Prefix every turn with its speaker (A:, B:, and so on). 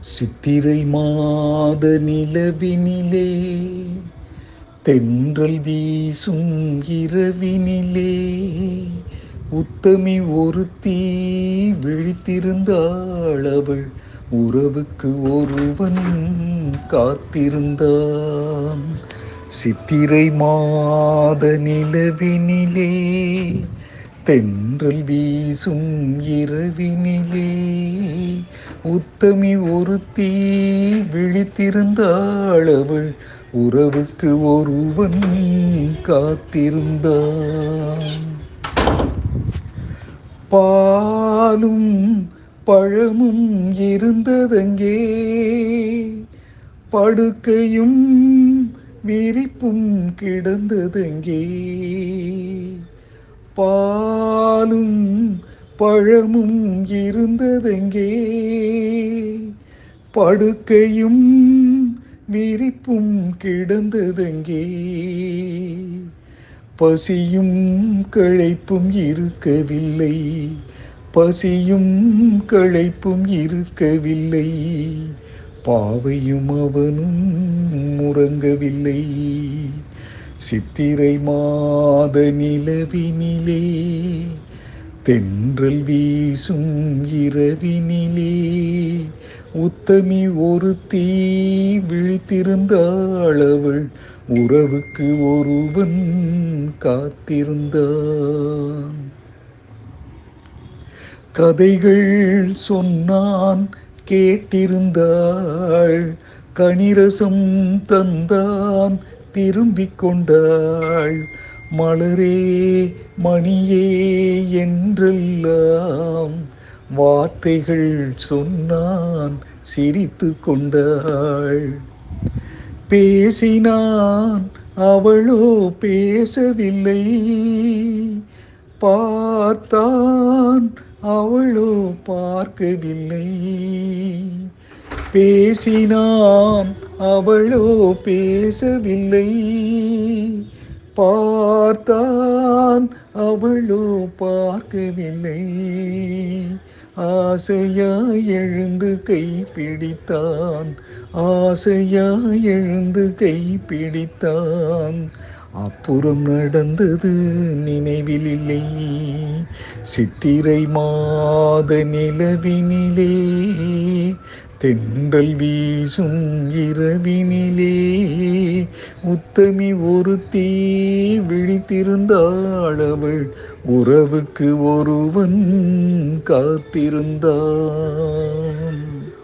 A: சித்திரை மாத நிலவினிலே தென்றல் வீசும் இரவினிலே உத்தமி ஒருத்தி விழித்திருந்தாள் அவள் உறவுக்கு ஒருவன் காத்திருந்தான் சித்திரை மாத நிலவினிலே தென்றல் வீசும் இரவினிலே உத்தமி ஒருத்தி விழித்திருந்தாள் அவள் உறவுக்கு ஒருவன் காத்திருந்தான் பாலும் பழமும் இருந்ததங்கே படுக்கையும் விரிப்பும் கிடந்ததங்கே பாலும் பழமும் இருந்ததெங்கே படுக்கையும் விரிப்பும் கிடந்ததெங்கே பசியும் களைப்பும் இருக்கவில்லை பசியும் களைப்பும் இருக்கவில்லை பாவையும் அவனும் முறங்கவில்லை சித்திரை மாத நிலவினிலே தென்றல் வீசும் இரவினிலே உத்தமி ஒருத்தி விழித்திருந்தாள் அவள் உறவுக்கு ஒருவன் காத்திருந்தான் கதைகள் சொன்னான் கேட்டிருந்தாள் கனிரசம் தந்தான் திரும்பிக் கொண்டாள் மலரே மணியே என்றெல்லாம் வார்த்தைகள் சொன்னான் சிரித்து கொண்டாள் பேசினான் அவளோ பேசவில்லை பார்த்தான் அவளோ பார்க்கவில்லை பேசினான் அவளோ பேசவில்லை பார்த்தான் அவளோ பார்க்கவில்லை ஆசையா எழுந்து கை பிடித்தான் ஆசையா எழுந்து கை பிடித்தான் அப்புறம் நடந்தது நினைவில் இல்லை சித்திரை மாத நிலவினிலே தென்றல் வீசும் இரவினிலே உத்தமி ஒருத்தி விழித்திருந்தாள் அவள் உறவுக்கு ஒருவன் காத்திருந்தான்